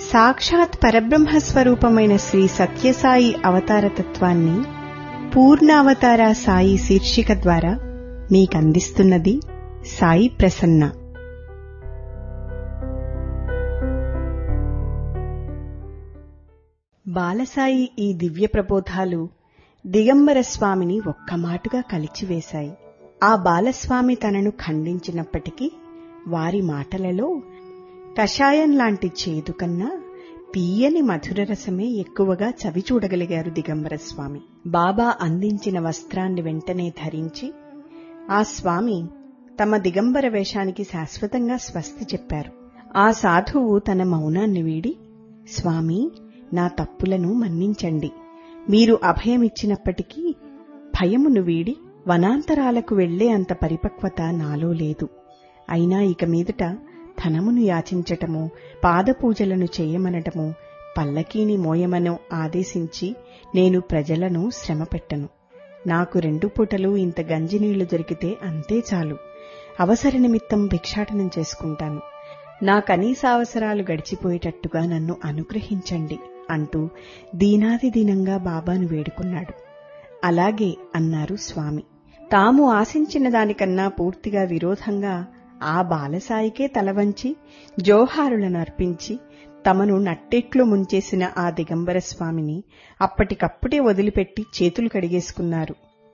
సాక్షాత్ పరబ్రహ్మ స్వరూపమైన శ్రీ సత్యసాయి అవతారతత్వాన్ని పూర్ణావతార సాయి శీర్షిక ద్వారా మీకందిస్తున్నది సాయి ప్రసన్న బాలసాయి ఈ దివ్య ప్రబోధాలు దిగంబర స్వామిని ఒక్కమాటుగా కలిచివేశాయి ఆ బాలస్వామి తనను ఖండించినప్పటికీ వారి మాటలలో కషాయం లాంటి చేదు కన్నా తీయని మధుర రసమే ఎక్కువగా చవి చూడగలిగారు దిగంబర స్వామి బాబా అందించిన వస్త్రాన్ని వెంటనే ధరించి ఆ స్వామి తమ దిగంబర వేషానికి శాశ్వతంగా స్వస్తి చెప్పారు ఆ సాధువు తన మౌనాన్ని వీడి స్వామి నా తప్పులను మన్నించండి మీరు అభయమిచ్చినప్పటికీ భయమును వీడి వనాంతరాలకు వెళ్లే అంత పరిపక్వత నాలో లేదు అయినా ఇక మీదట ధనమును యాచించటము పాదపూజలను చేయమనటము పల్లకీని మోయమనో ఆదేశించి నేను ప్రజలను శ్రమపెట్టను నాకు రెండు పూటలు ఇంత గంజినీళ్లు దొరికితే అంతే చాలు అవసర నిమిత్తం భిక్షాటనం చేసుకుంటాను నా కనీసావసరాలు గడిచిపోయేటట్టుగా నన్ను అనుగ్రహించండి అంటూ దీనాది దీనంగా బాబాను వేడుకున్నాడు అలాగే అన్నారు స్వామి తాము ఆశించిన దానికన్నా పూర్తిగా విరోధంగా ఆ బాలసాయికే తలవంచి జోహారులను అర్పించి తమను నట్టెట్లు ముంచేసిన ఆ దిగంబర స్వామిని అప్పటికప్పుడే వదిలిపెట్టి చేతులు కడిగేసుకున్నారు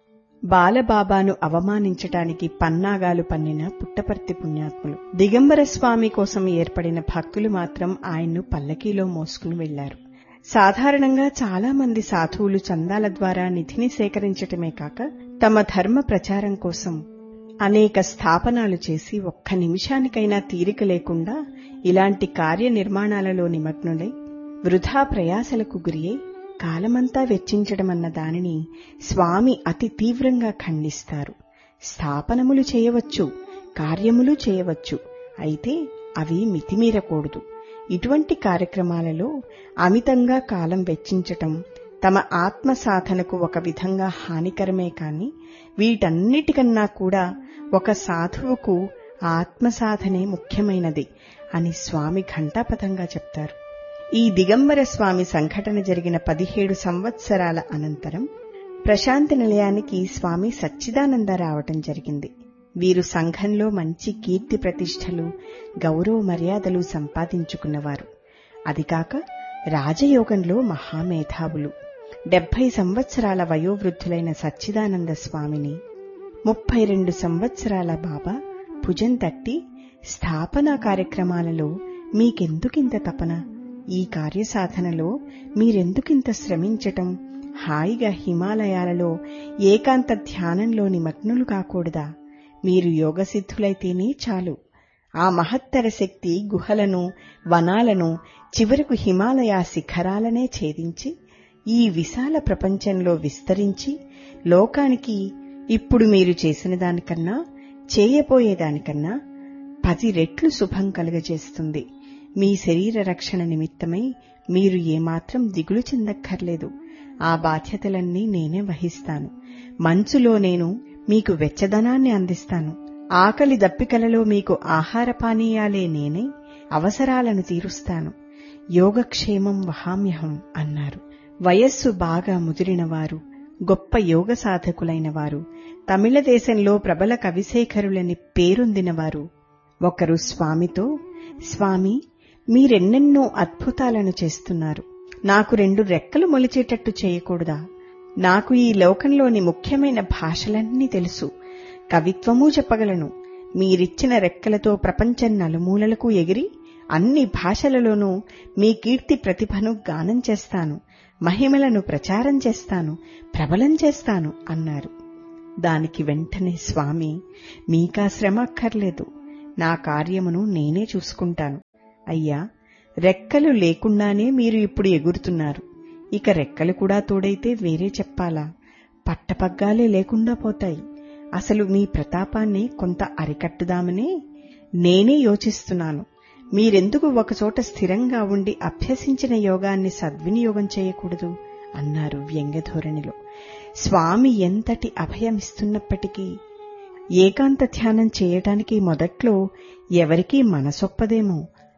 బాలబాబాను అవమానించటానికి పన్నాగాలు పన్నిన పుట్టపర్తి పుణ్యాత్ములు దిగంబర స్వామి కోసం ఏర్పడిన భక్తులు మాత్రం ఆయన్ను పల్లకీలో మోసుకుని వెళ్లారు సాధారణంగా చాలా మంది సాధువులు చందాల ద్వారా నిధిని సేకరించటమే కాక తమ ధర్మ ప్రచారం కోసం అనేక స్థాపనాలు చేసి ఒక్క నిమిషానికైనా తీరిక లేకుండా ఇలాంటి కార్యనిర్మాణాలలో నిమగ్నులై వృధా ప్రయాసలకు గురియై కాలమంతా వెచ్చించడమన్న దానిని స్వామి అతి తీవ్రంగా ఖండిస్తారు స్థాపనములు చేయవచ్చు కార్యములు చేయవచ్చు అయితే అవి మితిమీరకూడదు ఇటువంటి కార్యక్రమాలలో అమితంగా కాలం వెచ్చించటం తమ ఆత్మ సాధనకు ఒక విధంగా హానికరమే కాని వీటన్నిటికన్నా కూడా ఒక సాధువుకు ఆత్మ సాధనే ముఖ్యమైనది అని స్వామి ఘంటాపథంగా చెప్తారు ఈ దిగంబర స్వామి సంఘటన జరిగిన పదిహేడు సంవత్సరాల అనంతరం ప్రశాంతి నిలయానికి స్వామి సచ్చిదానంద రావటం జరిగింది వీరు సంఘంలో మంచి కీర్తి ప్రతిష్టలు గౌరవ మర్యాదలు సంపాదించుకున్నవారు అదికాక రాజయోగంలో మహామేధావులు డెబ్బై సంవత్సరాల వయోవృద్ధులైన సచ్చిదానంద స్వామిని ముప్పై రెండు సంవత్సరాల బాబా భుజం తట్టి స్థాపనా కార్యక్రమాలలో మీకెందుకింత తపన ఈ కార్యసాధనలో మీరెందుకింత శ్రమించటం హాయిగా హిమాలయాలలో ఏకాంత ధ్యానంలో నిమగ్నులు కాకూడదా మీరు యోగసిద్ధులైతేనే చాలు ఆ మహత్తర శక్తి గుహలను వనాలను చివరకు హిమాలయ శిఖరాలనే ఛేదించి ఈ విశాల ప్రపంచంలో విస్తరించి లోకానికి ఇప్పుడు మీరు చేసిన దానికన్నా చేయబోయేదానికన్నా పది రెట్లు శుభం కలుగజేస్తుంది మీ శరీర రక్షణ నిమిత్తమై మీరు ఏమాత్రం దిగులు చెందక్కర్లేదు ఆ బాధ్యతలన్నీ నేనే వహిస్తాను మంచులో నేను మీకు వెచ్చదనాన్ని అందిస్తాను ఆకలి దప్పికలలో మీకు ఆహార పానీయాలే నేనే అవసరాలను తీరుస్తాను యోగక్షేమం వహామ్యహం అన్నారు వయస్సు బాగా ముదిరినవారు గొప్ప యోగ సాధకులైన వారు తమిళ దేశంలో ప్రబల కవిశేఖరులని పేరొందినవారు ఒకరు స్వామితో స్వామి మీరెన్నెన్నో అద్భుతాలను చేస్తున్నారు నాకు రెండు రెక్కలు మొలిచేటట్టు చేయకూడదా నాకు ఈ లోకంలోని ముఖ్యమైన భాషలన్నీ తెలుసు కవిత్వమూ చెప్పగలను మీరిచ్చిన రెక్కలతో ప్రపంచం నలుమూలలకు ఎగిరి అన్ని భాషలలోనూ మీ కీర్తి ప్రతిభను గానం చేస్తాను మహిమలను ప్రచారం చేస్తాను ప్రబలం చేస్తాను అన్నారు దానికి వెంటనే స్వామి మీకా శ్రమ అక్కర్లేదు నా కార్యమును నేనే చూసుకుంటాను అయ్యా రెక్కలు లేకుండానే మీరు ఇప్పుడు ఎగురుతున్నారు ఇక రెక్కలు కూడా తోడైతే వేరే చెప్పాలా పట్టపగ్గాలే లేకుండా పోతాయి అసలు మీ ప్రతాపాన్ని కొంత అరికట్టుదామనే నేనే యోచిస్తున్నాను మీరెందుకు ఒకచోట స్థిరంగా ఉండి అభ్యసించిన యోగాన్ని సద్వినియోగం చేయకూడదు అన్నారు వ్యంగ్యధోరణిలో స్వామి ఎంతటి అభయమిస్తున్నప్పటికీ ఏకాంత ధ్యానం చేయటానికి మొదట్లో ఎవరికీ మనసొప్పదేమో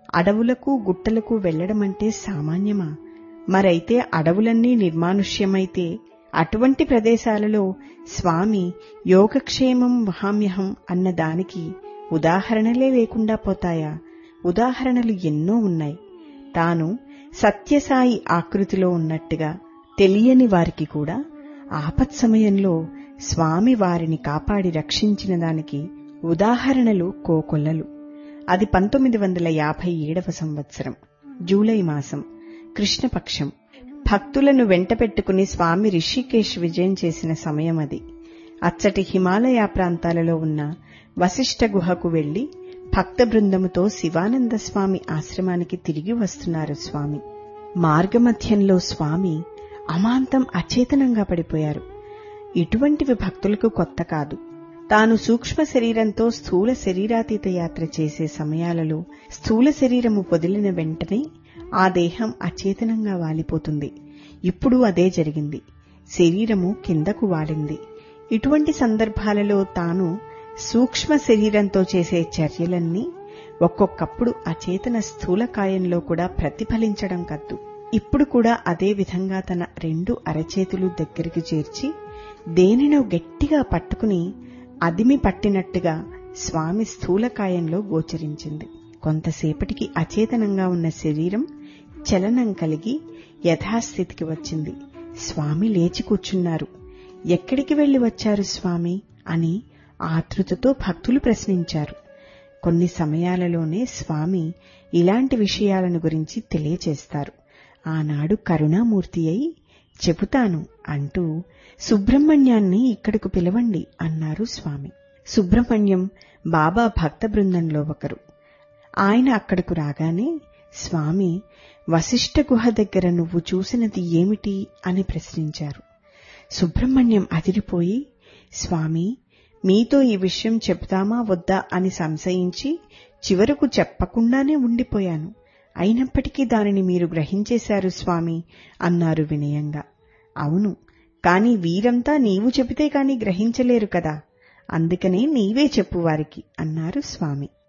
అడవులకు గుట్టలకు వెళ్లడమంటే సామాన్యమా మరైతే అడవులన్నీ నిర్మానుష్యమైతే అటువంటి ప్రదేశాలలో స్వామి యోగక్షేమం వహామ్యహం అన్న దానికి ఉదాహరణలే లేకుండా పోతాయా ఉదాహరణలు ఎన్నో ఉన్నాయి తాను సత్యసాయి ఆకృతిలో ఉన్నట్టుగా తెలియని వారికి కూడా ఆపత్ సమయంలో స్వామి వారిని కాపాడి రక్షించిన దానికి ఉదాహరణలు కోకొల్లలు అది పంతొమ్మిది వందల యాభై ఏడవ సంవత్సరం జూలై మాసం కృష్ణపక్షం భక్తులను వెంట పెట్టుకుని స్వామి రిషికేశ్ విజయం చేసిన సమయం అది అచ్చటి హిమాలయ ప్రాంతాలలో ఉన్న వశిష్ఠ గుహకు వెళ్లి భక్త బృందముతో శివానంద స్వామి ఆశ్రమానికి తిరిగి వస్తున్నారు స్వామి మార్గమధ్యంలో స్వామి అమాంతం అచేతనంగా పడిపోయారు ఇటువంటివి భక్తులకు కొత్త కాదు తాను సూక్ష్మ శరీరంతో స్థూల శరీరాతీత యాత్ర చేసే సమయాలలో స్థూల శరీరము పొదిలిన వెంటనే ఆ దేహం అచేతనంగా వాలిపోతుంది ఇప్పుడు అదే జరిగింది శరీరము కిందకు వాలింది ఇటువంటి సందర్భాలలో తాను సూక్ష్మ శరీరంతో చేసే చర్యలన్నీ ఒక్కొక్కప్పుడు అచేతన స్థూలకాయంలో కూడా ప్రతిఫలించడం కద్దు ఇప్పుడు కూడా అదే విధంగా తన రెండు అరచేతులు దగ్గరికి చేర్చి దేనినో గట్టిగా పట్టుకుని అదిమి పట్టినట్టుగా స్వామి స్థూలకాయంలో గోచరించింది కొంతసేపటికి అచేతనంగా ఉన్న శరీరం చలనం కలిగి యథాస్థితికి వచ్చింది స్వామి లేచి కూర్చున్నారు ఎక్కడికి వెళ్లి వచ్చారు స్వామి అని ఆతృతతో భక్తులు ప్రశ్నించారు కొన్ని సమయాలలోనే స్వామి ఇలాంటి విషయాలను గురించి తెలియచేస్తారు ఆనాడు కరుణామూర్తి అయి చెబుతాను అంటూ సుబ్రహ్మణ్యాన్ని ఇక్కడకు పిలవండి అన్నారు స్వామి సుబ్రహ్మణ్యం బాబా భక్త బృందంలో ఒకరు ఆయన అక్కడకు రాగానే స్వామి వశిష్ఠ గుహ దగ్గర నువ్వు చూసినది ఏమిటి అని ప్రశ్నించారు సుబ్రహ్మణ్యం అదిరిపోయి స్వామి మీతో ఈ విషయం చెప్తామా వద్దా అని సంశయించి చివరకు చెప్పకుండానే ఉండిపోయాను అయినప్పటికీ దానిని మీరు గ్రహించేశారు స్వామి అన్నారు వినయంగా అవును కాని వీరంతా నీవు చెబితే కాని గ్రహించలేరు కదా అందుకనే నీవే చెప్పు వారికి అన్నారు స్వామి